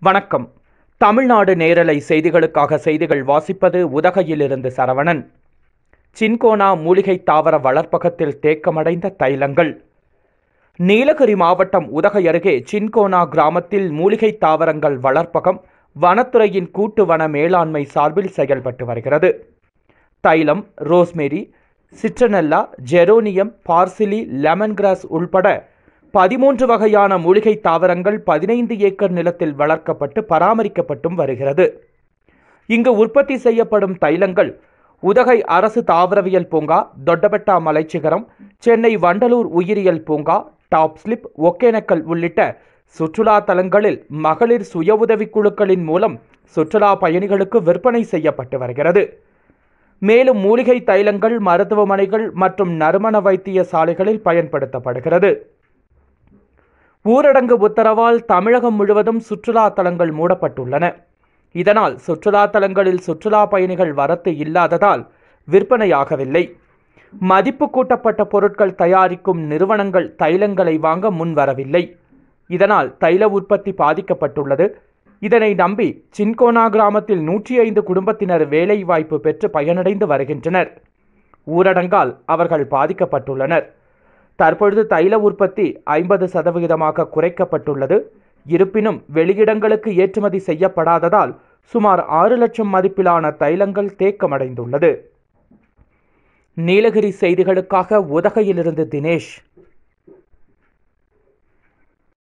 வணக்கம் தமிழ்நாடு நேரலை செய்திகளுக்காக செய்திகள் வாசிப்பது உதகையிலிருந்து சரவணன் சின்கோனா மூலிகை தாவர வளர்ப்பகத்தில் தேக்கமடைந்த தைலங்கள் நீலகிரி மாவட்டம் உதகை அருகே சின்கோனா கிராமத்தில் மூலிகை தாவரங்கள் வளர்ப்பகம் வனத்துறையின் கூட்டு வன மேலாண்மை சார்பில் செயல்பட்டு வருகிறது தைலம் rosemary citronella geranium parsley lemongrass உள்பட பதிமூன்று வகையான மூலிகை தாவரங்கள் பதினைந்து ஏக்கர் நிலத்தில் வளர்க்கப்பட்டு பராமரிக்கப்பட்டும் வருகிறது இங்கு உற்பத்தி செய்யப்படும் தைலங்கள் உதகை அரசு தாவரவியல் பூங்கா தொட்டபெட்டா மலைச்சிகரம் சென்னை வண்டலூர் உயிரியல் பூங்கா டாப் ஸ்லிப் ஒகேனக்கல் உள்ளிட்ட சுற்றுலா தலங்களில் மகளிர் சுய உதவிக் குழுக்களின் மூலம் சுற்றுலா பயணிகளுக்கு விற்பனை செய்யப்பட்டு வருகிறது மேலும் மூலிகை தைலங்கள் மருத்துவமனைகள் மற்றும் நறுமண வைத்திய சாலைகளில் பயன்படுத்தப்படுகிறது ஊரடங்கு உத்தரவால் தமிழகம் முழுவதும் சுற்றுலா தலங்கள் மூடப்பட்டுள்ளன இதனால் சுற்றுலா தலங்களில் சுற்றுலா பயணிகள் வரத்து இல்லாததால் விற்பனையாகவில்லை மதிப்பு கூட்டப்பட்ட பொருட்கள் தயாரிக்கும் நிறுவனங்கள் தைலங்களை வாங்க முன்வரவில்லை இதனால் தைல உற்பத்தி பாதிக்கப்பட்டுள்ளது இதனை நம்பி சின்கோனா கிராமத்தில் நூற்றி ஐந்து குடும்பத்தினர் வேலைவாய்ப்பு பெற்று பயனடைந்து வருகின்றனர் ஊரடங்கால் அவர்கள் பாதிக்கப்பட்டுள்ளனர் தற்பொழுது தைல உற்பத்தி ஐம்பது சதவிகிதமாக குறைக்கப்பட்டுள்ளது இருப்பினும் வெளியிடங்களுக்கு ஏற்றுமதி செய்யப்படாததால் சுமார் ஆறு லட்சம் மதிப்பிலான தைலங்கள் தேக்கமடைந்துள்ளது நீலகிரி செய்திகளுக்காக உதகையிலிருந்து தினேஷ்